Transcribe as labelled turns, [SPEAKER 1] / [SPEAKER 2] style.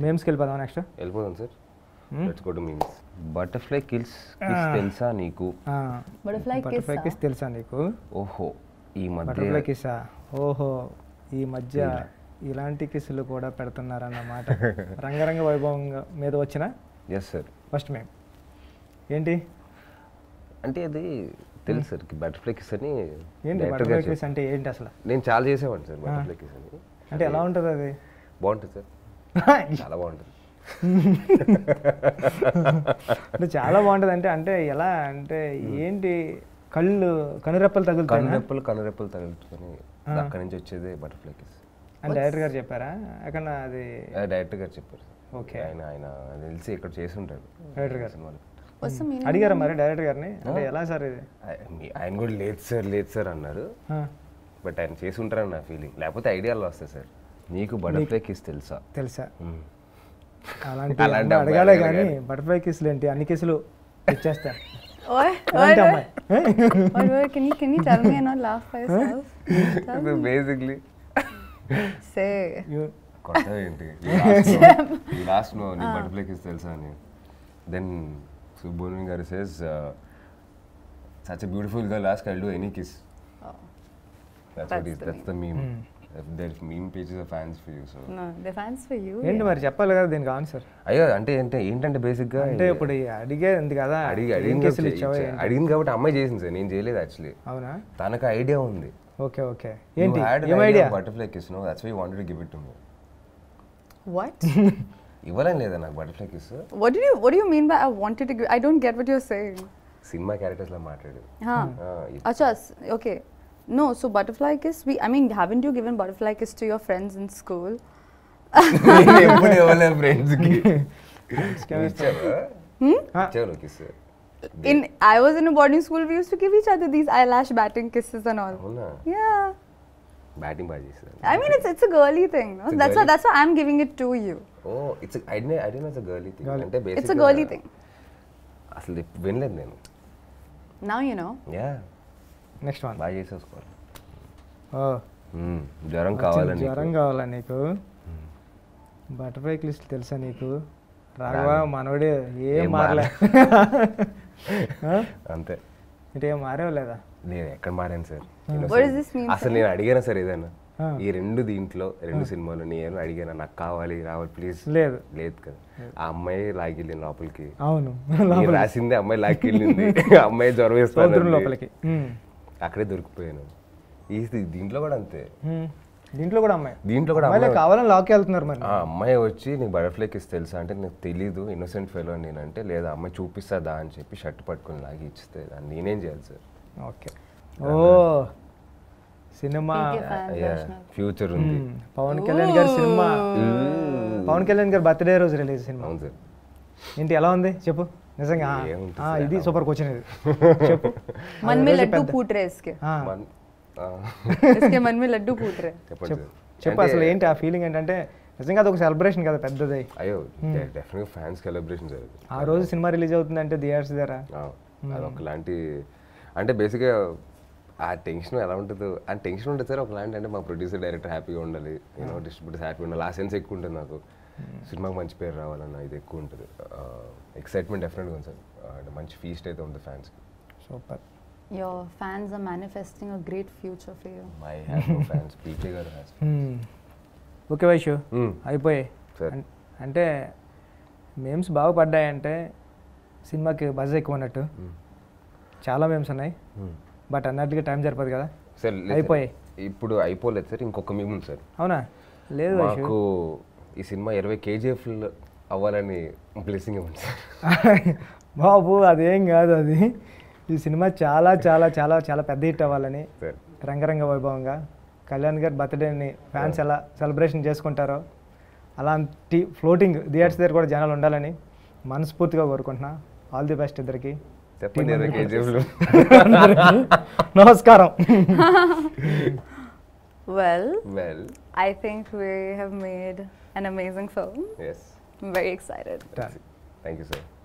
[SPEAKER 1] మేమ్స్కి వెళ్ళిపోదాం నెక్స్ట్
[SPEAKER 2] వెళ్ళిపోదాం sir let's go to memes butterfly kills kiss తెలుసా నీకు
[SPEAKER 3] Butterfly kiss
[SPEAKER 1] బటర్ఫ్లై
[SPEAKER 3] ఆ?
[SPEAKER 1] కిస్ తెలుసా నీకు
[SPEAKER 2] ఓహో ఈ మధ్య
[SPEAKER 1] బటర్ఫ్లై కిస్సా ఓహో ఈ మధ్య ఇలాంటి కిస్సులు కూడా పెడుతున్నారన్నమాట రంగరంగ వైభవంగా మీద వచ్చిన
[SPEAKER 2] ఎస్ సార్
[SPEAKER 1] ఫస్ట్ మేము ఏంటి
[SPEAKER 2] అంటే అది తెలుసు సార్ బటర్ఫ్లై కిస్ అని
[SPEAKER 1] ఏంటి
[SPEAKER 2] director
[SPEAKER 1] బటర్ఫ్లై
[SPEAKER 2] గారు
[SPEAKER 1] కిస్
[SPEAKER 2] చెప్పారు.
[SPEAKER 1] అంటే ఏంటి అసలు
[SPEAKER 2] నేను చాలా చేసేవాడిని సార్ బటర్ఫ్లై కిస్ అని
[SPEAKER 1] అంటే ఎలా ఉంటుంది అది
[SPEAKER 2] బాగుంటుంది సార్ చాలా బాగుంటుంది
[SPEAKER 1] అంటే చాలా బాగుంటుంది అంటే అంటే ఎలా అంటే ఏంటి కళ్ళు కనురెప్పలు తగులుతాయి
[SPEAKER 2] కనురెప్పలు కనురెప్పలు తగులుకొని అక్కడి నుంచి వచ్చేదే బటర్ఫ్లై కిస్
[SPEAKER 1] అని డైరెక్టర్ గారు చెప్పారా అక్కడ అది
[SPEAKER 2] డైరెక్టర్ గారు చెప్పారు
[SPEAKER 1] Okay.
[SPEAKER 2] ఆయన ఆయన తెలిసి ఇక్కడ చేసి ఉంటాడు
[SPEAKER 1] డైరెక్టర్ గారు
[SPEAKER 2] సినిమాలో
[SPEAKER 3] What's the meaning?
[SPEAKER 1] అడిగారా మరి డైరెక్టర్ గారిని అంటే ఎలా సార్ ఇది
[SPEAKER 2] ఆయ- మీ- ఆయన కూడా లేదు సార్ లేదు సార్ అన్నారు
[SPEAKER 1] ఆ,
[SPEAKER 2] బట్ ఆయన చేసి ఉంటారని నా ఫీలింగ్ లేకపోతే ఐడియాలు వస్తాయి సార్ నీకు బటర్ఫ్లై కిస్ తెలుసా
[SPEAKER 1] తెలుసా
[SPEAKER 2] మ్మ్.
[SPEAKER 1] అలాంటి
[SPEAKER 2] అలాంటి
[SPEAKER 1] అమ్మాయి
[SPEAKER 2] అమ్మాయి
[SPEAKER 1] అడగాలే
[SPEAKER 2] అడగాలి
[SPEAKER 1] కానీ బటర్ఫ్లై కిస్లు ఏంటి అన్ని కిసులు ఇచ్చేస్తా
[SPEAKER 3] Oi, oi,
[SPEAKER 1] అలాంటి
[SPEAKER 3] oi.
[SPEAKER 1] అమ్మాయి
[SPEAKER 3] Oi, oi, can you can you tell me and not laugh by yourself? Tell me.
[SPEAKER 2] Basically
[SPEAKER 3] Say.
[SPEAKER 1] You-
[SPEAKER 2] కొత్త ఏంటి ఈ లాస్ట్ నో నీ బటర్ఫ్లై కిస్ తెలుసా అని దెన్ సుబ్బోని గారు says such beautiful girl last I do any kiss
[SPEAKER 3] Oh.
[SPEAKER 2] That's what
[SPEAKER 3] That's
[SPEAKER 2] is
[SPEAKER 3] the
[SPEAKER 2] that's the meme there meme pages of fans for you so
[SPEAKER 3] No, they're fans for you.
[SPEAKER 1] ఏంటి మరి చెప్పాలి కదా దీనికి answer
[SPEAKER 2] అయ్యో అంటే అంటే ఏంటంటే బేసిక్గా
[SPEAKER 1] అంటే ఇప్పుడు ఈ అడిగేది కదా
[SPEAKER 2] అడిగి
[SPEAKER 1] ఏం
[SPEAKER 2] అడిగింది
[SPEAKER 1] కేసులు
[SPEAKER 2] కాబట్టి
[SPEAKER 1] ఇచ్చావా
[SPEAKER 2] ఇచ్చా-
[SPEAKER 1] ఏంటి?
[SPEAKER 2] అడిగింది కాబట్టి అమ్మాయి చేసింది సార్ నేను చేయలేదు యాక్చువల్లీ
[SPEAKER 1] అవునా
[SPEAKER 2] తనకు ఐడియా ఉంది
[SPEAKER 1] ఓకే ఓకే ఏంటి ఏం idea
[SPEAKER 2] butterfly kiss no that's why wanted to give it to me
[SPEAKER 3] What?
[SPEAKER 2] ఇవ్వలేం లేదా నాకు బటర్ఫ్లై కిస్
[SPEAKER 3] what did you What do you mean by I wanted to? Give, I don't get what you're saying.
[SPEAKER 2] Cinema characters లా మాట్లాడు
[SPEAKER 3] Huh?
[SPEAKER 2] ఆ, ఇది-
[SPEAKER 3] Acha, s- okay. No, so butterfly kiss. We, I mean, haven't you given butterfly kiss to your friends in school?
[SPEAKER 2] నేను ఎప్పుడు ఇవ్వలేదు friends కి ఇచ్చావా?
[SPEAKER 1] ఆ.
[SPEAKER 2] ఇచ్చావు kiss
[SPEAKER 3] In I was in a boarding school. We used to give each other these eyelash batting kisses and all.
[SPEAKER 2] అవునా
[SPEAKER 3] Yeah.
[SPEAKER 2] Batting బాగా చేశాను
[SPEAKER 3] I mean, it's it's a girly thing. No?
[SPEAKER 2] It's a
[SPEAKER 3] That's why
[SPEAKER 2] girly-
[SPEAKER 3] that's why I'm giving it to you.
[SPEAKER 2] Oh it's I I don't it's girly thing
[SPEAKER 1] Girly.
[SPEAKER 2] అంటే
[SPEAKER 3] It's a
[SPEAKER 2] basic
[SPEAKER 3] girly thing.
[SPEAKER 2] అసలు ఇది వినలేదు నేను
[SPEAKER 3] Now you know.
[SPEAKER 2] Yeah
[SPEAKER 1] next one
[SPEAKER 2] బాగా చేసేసుకోవాలి
[SPEAKER 1] ఓ
[SPEAKER 2] మ్మ్. జ్వరం కావాలని
[SPEAKER 1] జ్వరం కావాలా నీకు బటర్ఫ్లై కిస్ తెలుసా నీకు రాఘవా మనోడే ఏం
[SPEAKER 2] ఏం
[SPEAKER 1] మారలే ఆ?
[SPEAKER 2] అంతే
[SPEAKER 1] అంటే ఏం మారేవు లేదా
[SPEAKER 2] నేను ఎక్కడ మారాను sir
[SPEAKER 3] What does this mean,
[SPEAKER 2] అసలు నేను అడిగాను సార్ ఏదైనా
[SPEAKER 1] ఆ.
[SPEAKER 2] ఈ రెండు దీంట్లో రెండు సినిమాలు నేను అడిగాను నాకు కావాలి రావాలి ప్లీజ్
[SPEAKER 1] లేదు
[SPEAKER 2] లేదు కదా ఆ అమ్మాయి లాగిల్లింది లోపలికి
[SPEAKER 1] అవును
[SPEAKER 2] నేను రాసింది అమ్మాయి లాక్కెళ్ళింది ఆ అమ్మాయి జ్వరం
[SPEAKER 1] సముద్రం
[SPEAKER 2] వేస్తాను
[SPEAKER 1] లోపలికి ఉమ్.
[SPEAKER 2] అక్కడే దొరికిపోయాను ఈ దీంట్లో కూడా అంతే
[SPEAKER 1] ఉమ్. దీంట్లో కూడా అమ్మాయి
[SPEAKER 2] దీంట్లో కూడా
[SPEAKER 1] అమ్మాయిలే
[SPEAKER 2] అమ్మాయి
[SPEAKER 1] కావాలని లాక్ వెళ్తున్నారు మరి
[SPEAKER 2] ఆ అమ్మాయి వచ్చి నీకు బటర్ఫ్లై కిస్ తెలుసా అంటే నాకు తెలీదు ఇన్నోసెంట్ ఫెలో నేనంటే లేదా అమ్మాయి చూపిస్తుందా అని చెప్పి షర్ట్ పట్టుకొని లాగి ఇచ్చితే దాన్ని నేనేం చేయాలి సార్
[SPEAKER 1] ఓకే ఓ cinema
[SPEAKER 3] PK fan version.
[SPEAKER 2] Future ఉంది
[SPEAKER 1] ఉమ్. పవన్ కళ్యాణ్ గారి సినిమా పవన్ కళ్యాణ్ గారి బర్త్డే రోజు రిలీజ్ సినిమా
[SPEAKER 2] అవును సార్
[SPEAKER 1] ఏంటి ఎలా ఉంది చెప్పు నిజంగా ఆ,
[SPEAKER 2] ఏముంటుంది
[SPEAKER 1] ఆ,
[SPEAKER 2] సార్,
[SPEAKER 1] ఇది
[SPEAKER 2] ఎలా
[SPEAKER 1] సూపర్ క్వశ్చన్ ఇది చెప్పు
[SPEAKER 3] मन में लड्डू फूट रहे इसके
[SPEAKER 1] ఆ,
[SPEAKER 2] మన్- ఆ,
[SPEAKER 3] इसके मन में लड्डू फूट रहे
[SPEAKER 2] చెప్పండి
[SPEAKER 1] చెప్పు
[SPEAKER 2] సార్
[SPEAKER 1] చెప్పు అసలు ఏంటి ఆ ఫీలింగ్ ఏంటంటే నిజంగా అది ఒక సెలబ్రేషన్ కదా పెద్దది
[SPEAKER 2] అయ్యో డెఫినెట్గా ఫ్యాన్స్ సెలబ్రేషన్ జరుగుతుంది
[SPEAKER 1] ఆ రోజు సినిమా రిలీజ్ అవుతుందంటే థియేటర్స్ దగ్గర
[SPEAKER 2] అది ఒకలాంటి అంటే బేసిక్గా ఆ టెన్షన్ ఎలా ఉంటుందో ఆ టెన్షన్ ఉంటుంది సార్ ఒకలాంటి అంటే మా ప్రొడ్యూసర్ డైరెక్టర్ హ్యాపీగా ఉండాలి యూనో డిస్ట్రిబ్యూటర్స్ హ్యాపీగా ఉండాలి ఆ సెన్స్ ఎక్కువ ఉంటుంది నాకు సినిమాకి మంచి పేరు రావాలన్న ఇది ఎక్కువ ఉంటుంది ఎక్సైట్మెంట్ డెఫినెట్గా ఉంది సార్ అంటే మంచి ఫీస్ట్ అయితే ఉంది ఫ్యాన్స్కి
[SPEAKER 1] super
[SPEAKER 3] Your fans are manifesting a great future for you.
[SPEAKER 2] My have no fans PK గారు హ్యాస్
[SPEAKER 1] ఓకే వైషు అయిపోయాయి
[SPEAKER 2] సరే
[SPEAKER 1] అన్- అంటే మేమ్స్ బాగుపడ్డాయంటే సినిమాకి బజ్ ఎక్కువ ఉన్నట్టు చాలా మేమ్స్ ఉన్నాయి బట్ అన్నట్టుగా టైం సరిపోదు కదా
[SPEAKER 2] సార్
[SPEAKER 1] అయిపోయాయి.
[SPEAKER 2] ఇప్పుడు అయిపోలేదు సార్ ఇంకొక మేము ఉంది సార్
[SPEAKER 1] అవునా లేదు వైషు
[SPEAKER 2] మాకు ఈ సినిమా ఇరవై కేజీఎఫ్ అవ్వాలని బ్లెస్సింగ్ ఇవ్వండి సార్
[SPEAKER 1] బాబు అదేం కాదు అది ఈ సినిమా చాలా చాలా చాలా చాలా పెద్ద హిట్ అవ్వాలని
[SPEAKER 2] సార్
[SPEAKER 1] రంగరంగ వైభవంగా కళ్యాణ్ గారి బర్త్డేని ఫ్యాన్స్ ఎలా సెలబ్రేషన్ చేసుకుంటారో అలాంటి ఫ్లోటింగ్ థియేటర్స్ దగ్గర కూడా జనాలు ఉండాలని మనస్ఫూర్తిగా కోరుకుంటున్నా ఆల్ ది బెస్ట్ ఇద్దరికి
[SPEAKER 2] చెప్పండి ఇరవై కేజీఎఫ్లు
[SPEAKER 1] నమస్కారం
[SPEAKER 3] Well,
[SPEAKER 2] well
[SPEAKER 3] I think we have made an amazing film.
[SPEAKER 2] Yes
[SPEAKER 3] I'm very excited.
[SPEAKER 2] Thank you sir